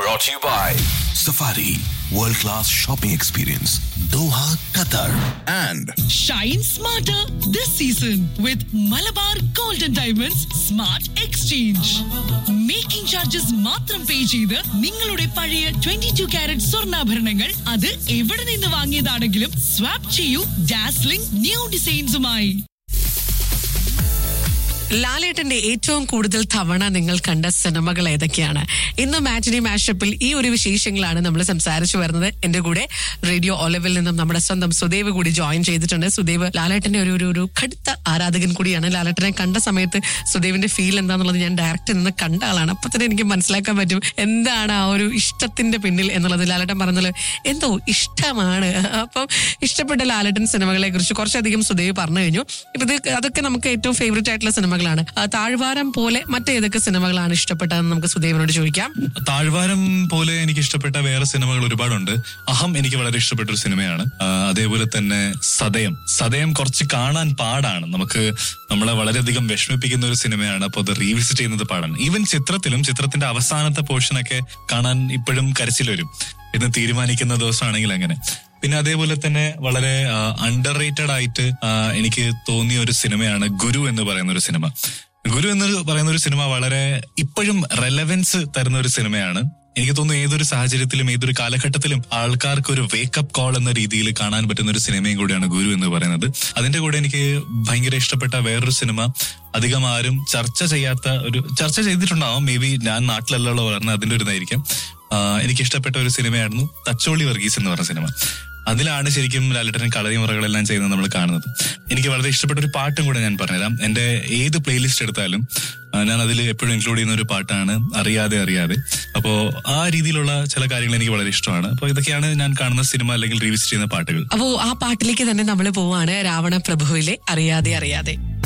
Brought to you by Safari World Class Shopping Experience Doha, Qatar and Shine smarter this season with Malabar Golden Diamonds Smart Exchange. Making charges മാത്രം pay ചെയ്ത് നിങ്ങളുടെ പഴയ 22 to carrot സ്വർണ്ണാഭരണങ്ങൾ അത് എവിടെ നിന്ന് വാങ്ങിയതാണെങ്കിലും സ്വാപ്പ് ചെയ്യൂ ഡാസ്ലിംഗ് ന്യൂ ഡിസൈൻസുമായി ലാലേട്ടന്റെ ഏറ്റവും കൂടുതൽ തവണ നിങ്ങൾ കണ്ട സിനിമകൾ ഏതൊക്കെയാണ് ഇന്ന് മാറ്റിനി മാഷപ്പിൽ ഈ ഒരു വിശേഷങ്ങളാണ് നമ്മൾ സംസാരിച്ചു വരുന്നത് എന്റെ കൂടെ റേഡിയോ ഒലവിൽ നിന്നും നമ്മുടെ സ്വന്തം സുദേവ് കൂടി ജോയിൻ ചെയ്തിട്ടുണ്ട് സുദേവ് ലാലേട്ടന്റെ ഒരു ഒരു ഒരു കടുത്ത ആരാധകൻ കൂടിയാണ് ലാലേട്ടനെ കണ്ട സമയത്ത് സുദേവിന്റെ ഫീൽ എന്താന്നുള്ളത് ഞാൻ ഡയറക്റ്റ് നിന്ന് കണ്ട ആളാണ് അപ്പൊ തന്നെ എനിക്ക് മനസ്സിലാക്കാൻ പറ്റും എന്താണ് ആ ഒരു ഇഷ്ടത്തിന്റെ പിന്നിൽ എന്നുള്ളത് ലാലേട്ടൻ പറഞ്ഞത് എന്തോ ഇഷ്ടമാണ് അപ്പം ഇഷ്ടപ്പെട്ട ലാലേട്ടൻ സിനിമകളെ കുറിച്ച് കുറച്ചധികം സുദേവ് പറഞ്ഞു കഴിഞ്ഞു ഇപ്പൊ ഇത് അതൊക്കെ നമുക്ക് ഏറ്റവും ഫേവറേറ്റ് ആയിട്ടുള്ള സിനിമകളാണ് ആ, താഴ്വാരം പോലെ മറ്റേതൊക്കെ സിനിമകളാണ് ഇഷ്ടപ്പെട്ടതെന്ന് നമുക്ക് സുദേവിനോട് ചോദിക്കാം താഴ്വാരം പോലെ എനിക്ക് ഇഷ്ടപ്പെട്ട വേറെ സിനിമകൾ ഒരുപാടുണ്ട് അഹം എനിക്ക് വളരെ ഇഷ്ടപ്പെട്ട ഒരു സിനിമയാണ് ആ, അതേപോലെ തന്നെ സതയം സതയം കുറച്ച് കാണാൻ പാടാണ് നമുക്ക് നമ്മളെ വളരെയധികം വിഷമിപ്പിക്കുന്ന ഒരു സിനിമയാണ് അപ്പോൾ അത് റീവിസിറ്റ് ചെയ്യുന്നത് പാടാണ് ഈവൻ ചിത്രത്തിലും ചിത്രത്തിന്റെ അവസാനത്തെ പോർഷനൊക്കെ കാണാൻ ഇപ്പോഴും കരച്ചിൽ വരും എന്ന് തീരുമാനിക്കുന്ന ദിവസമാണെങ്കിൽ അങ്ങനെ പിന്നെ അതേപോലെ തന്നെ വളരെ അണ്ടർ റേറ്റഡ് ആയിട്ട് ആ, എനിക്ക് തോന്നിയ ഒരു സിനിമയാണ് ഗുരു എന്ന് പറയുന്ന ഒരു സിനിമ ഗുരു എന്ന് പറയുന്ന ഒരു സിനിമ വളരെ ഇപ്പോഴും റെലവൻസ് തരുന്ന ഒരു സിനിമയാണ് എനിക്ക് തോന്നുന്നു ഏതൊരു സാഹചര്യത്തിലും ഏതൊരു കാലഘട്ടത്തിലും ആൾക്കാർക്ക് ഒരു വേക്കപ്പ് കോൾ എന്ന രീതിയിൽ കാണാൻ പറ്റുന്ന ഒരു സിനിമയും കൂടിയാണ് ഗുരു എന്ന് പറയുന്നത് അതിന്റെ കൂടെ എനിക്ക് ഭയങ്കര ഇഷ്ടപ്പെട്ട വേറൊരു സിനിമ അധികം ആരും ചർച്ച ചെയ്യാത്ത ഒരു ചർച്ച ചെയ്തിട്ടുണ്ടാവും മേ ബി ഞാൻ നാട്ടിലല്ലോ പറഞ്ഞ അതിന്റെ ഒരു ഇതായിരിക്കും ആഹ് എനിക്ക് ഇഷ്ടപ്പെട്ട ഒരു സിനിമയായിരുന്നു തച്ചോളി വർഗീസ് എന്ന് പറഞ്ഞ സിനിമ അതിലാണ് ശരിക്കും ലാലേട്ടൻ കളരിമുറകളെല്ലാം ചെയ്യുന്നത് നമ്മൾ കാണുന്നത് എനിക്ക് വളരെ ഇഷ്ടപ്പെട്ട ഒരു പാട്ടും കൂടെ ഞാൻ പറഞ്ഞുതരാം എന്റെ ഏത് പ്ലേലിസ്റ്റ് എടുത്താലും ആ, ഞാൻ അതിൽ എപ്പോഴും ഇൻക്ലൂഡ് ചെയ്യുന്ന ഒരു പാട്ടാണ് അറിയാതെ അറിയാതെ അപ്പോ ആ രീതിയിലുള്ള ചില കാര്യങ്ങൾ എനിക്ക് വളരെ ഇഷ്ടമാണ് അപ്പോൾ ഇതൊക്കെയാണ് ഞാൻ കാണുന്ന സിനിമ അല്ലെങ്കിൽ റീവിസിറ്റ് ചെയ്യുന്ന പാട്ടുകൾ അപ്പോ ആ പാട്ടിലേക്ക് തന്നെ നമ്മൾ പോവാണ് രാവണ പ്രഭുവിലെ അറിയാതെ അറിയാതെ